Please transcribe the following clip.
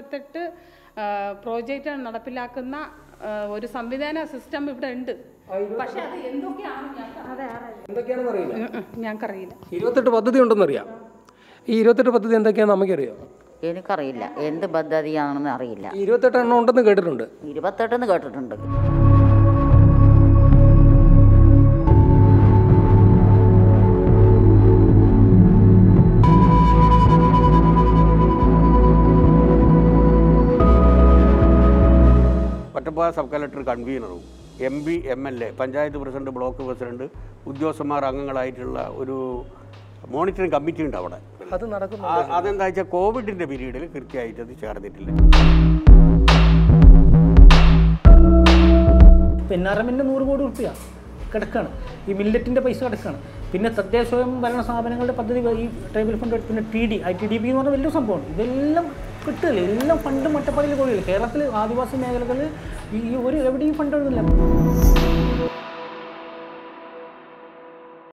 ഇരുപത്തെട്ട് പ്രോജക്റ്റ് നടപ്പിലാക്കുന്ന ആ, ഒരു സംവിധാന സിസ്റ്റം ഇവിടെ ഉണ്ട് പക്ഷെ അത് എന്തൊക്കെയാണ് ഞങ്ങൾക്ക് എന്തൊക്കെയാണെന്ന് അറിയില്ല ഉം, ഉം, ഞങ്ങൾക്കറിയില്ല ഇരുപത്തെട്ട് പദ്ധതി ഉണ്ടെന്നറിയാം ഈ ഇരുപത്തെട്ട് പദ്ധതി എന്തൊക്കെയാണെന്ന് നമുക്കറിയാം എനിക്കറിയില്ല എന്ത് പദ്ധതിയാണെന്ന് അറിയില്ല ഈ ഇരുപത്തെട്ട് എണ്ണം ഉണ്ടെന്ന് കേട്ടിട്ടുണ്ട് ഇരുപത്തെട്ടെന്ന് കേട്ടിട്ടുണ്ട് ഒറ്റപ്പാല സബ് കളക്ടർ കൺവീനറും M P M L A panchayat president block president ഉദ്യോഗസ്ഥന്മാർ അംഗങ്ങളായിട്ടുള്ള ഒരു മോണിറ്ററിംഗ് കമ്മിറ്റി ഉണ്ട് അവിടെ അത് നടക്കുന്നു ആ- അതെന്താ വെച്ചാൽ കോവിഡിൻ്റെ പീരീഡിൽ കൃത്യമായിട്ട് അത് ചേർന്നിട്ടില്ല എൻ ആർ എമ്മിൻ്റെ നൂറ് കോടി റുപ്യ കിടക്കാണ് ഈ മില്ലറ്റിൻ്റെ പൈസ കിടക്കാണ് പിന്നെ തദ്ദേശ സ്വയം ഭരണ സ്ഥാപനങ്ങളുടെ പദ്ധതി ഈ ട്രൈബൽ ഫണ്ട് പിന്നെ T D I T D P എന്ന് പറഞ്ഞ വലിയ സംഭവമാണ് ഇതെല്ലാം കിട്ടില്ല എല്ലാം ഫണ്ട് മട്ടപ്പാടിയിൽ പോയില്ല കേരളത്തിൽ ആദിവാസി മേഖലകളിൽ ഈ ഒരു എവിടെയും ഫണ്ട് ഒന്നുമില്ല